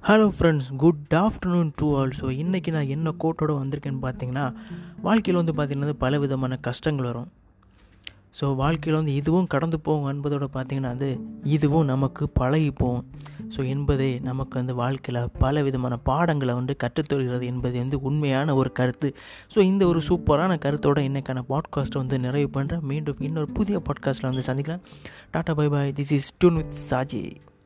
hello friends good afternoon to all so இன்றைக்கி நான் என்ன கோட்டோட வந்திருக்கேன்னு பார்த்தீங்கன்னா வாழ்க்கையில் வந்து பார்த்திங்கன்னா பல விதமான கஷ்டங்கள் வரும் ஸோ வாழ்க்கையில் வந்து இதுவும் கடந்து போகும் என்பதோட பார்த்திங்கன்னா வந்து இதுவும் நமக்கு பழகி போகும் ஸோ என்பதே நமக்கு வந்து வாழ்க்கையில் பல விதமான பாடங்களை வந்து கற்றுத்தருகிறது என்பது வந்து உண்மையான ஒரு கருத்து ஸோ இந்த ஒரு சூப்பரான கருத்தோட இன்றைக்கான பாட்காஸ்ட்டை வந்து நிறைவு பண்ணுறேன் மீண்டும் இன்னொரு புதிய பாட்காஸ்ட்டில் வந்து சந்திக்கலாம் tata bye bye this is Toon with Saji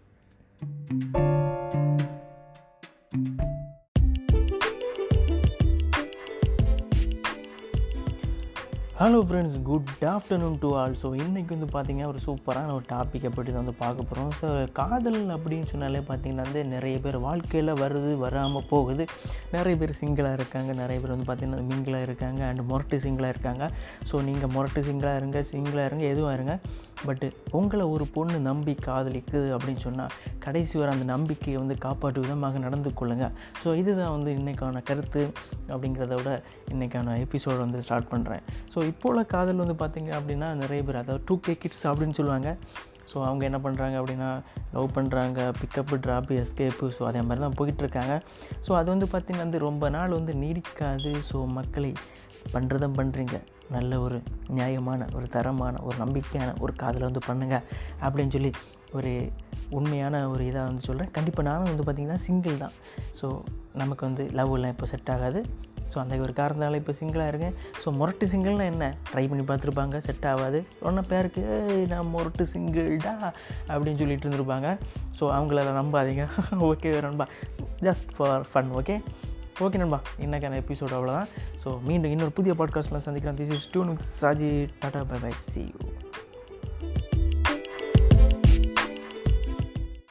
hello friends good afternoon to all so இன்றைக்கி வந்து பார்த்திங்கன்னா ஒரு சூப்பரான ஒரு டாப்பிக்கை பற்றி தான் வந்து பார்க்க போகிறோம் ஸோ காதல் அப்படின்னு சொன்னாலே பார்த்திங்கன்னா வந்து நிறைய பேர் வாழ்க்கையில் வருது வராமல் போகுது நிறைய பேர் சிங்கிளாக இருக்காங்க நிறைய பேர் வந்து பார்த்திங்கன்னா மிங்கிளாக இருக்காங்க அண்ட் முரட்டு சிங்கிளாக இருக்காங்க ஸோ நீங்கள் முரட்டு சிங்கிளாக இருங்க சிங்கிளாக இருங்க எதுவும் இருங்க பட்டு உங்களை ஒரு பொண்ணு நம்பி காதலிக்குது அப்படின்னு சொன்னால் கடைசி வர அந்த நம்பிக்கையை வந்து காப்பாற்று விதமாக நடந்து கொள்ளுங்கள் ஸோ இதுதான் வந்து இன்றைக்கான கருத்து அப்படிங்கிறத விட இன்றைக்கான எபிசோடு வந்து ஸ்டார்ட் பண்ணுறேன் ஸோ இப்போ உள்ள காதல் வந்து பார்த்திங்க அப்படின்னா நிறைய பேர் அதாவது டூ கே கிட்ஸ் அப்படின்னு சொல்லுவாங்க ஸோ அவங்க என்ன பண்ணுறாங்க அப்படின்னா லவ் பண்ணுறாங்க பிக்கப்பு ட்ராப்பு எஸ்கேப்பு ஸோ அதே மாதிரி தான் போயிட்டுருக்காங்க ஸோ அது வந்து பார்த்திங்கன்னா வந்து ரொம்ப நாள் வந்து நீடிக்காது ஸோ மக்களை பண்ணுறதும் பண்ணுறீங்க நல்ல ஒரு நியாயமான ஒரு தரமான ஒரு நம்பிக்கையான ஒரு காதலை வந்து பண்ணுங்கள் அப்படின்னு சொல்லி ஒரு உண்மையான ஒரு இதாக வந்து சொல்கிறேன் கண்டிப்பாக நானும் வந்து பார்த்திங்கன்னா சிங்கிள் தான் ஸோ நமக்கு வந்து லவ்லாம் இப்போ செட் ஆகாது ஸோ அந்த ஒரு காரணத்தால் இப்போ சிங்கிளாக இருக்கேன் ஸோ முரட்டு சிங்கிள்னால் என்ன ட்ரை பண்ணி பார்த்துருப்பாங்க செட் ஆகாது உடனே பேருக்கு "ஏய், நான் முரட்டு சிங்கிள்டா அப்படின்னு சொல்லிட்டு இருந்திருப்பாங்க ஸோ அவங்களெல்லாம் நம்பாதீங்க ஓகே நண்பா just for fun okay okay நண்பா இன்னைக்கான எபிசோட் அவ்வளோதான் ஸோ மீண்டும் இன்னொரு புதிய பாட்காஸ்ட்டில் சந்திக்கிறேன் this is Toon Saji tata bye bye see you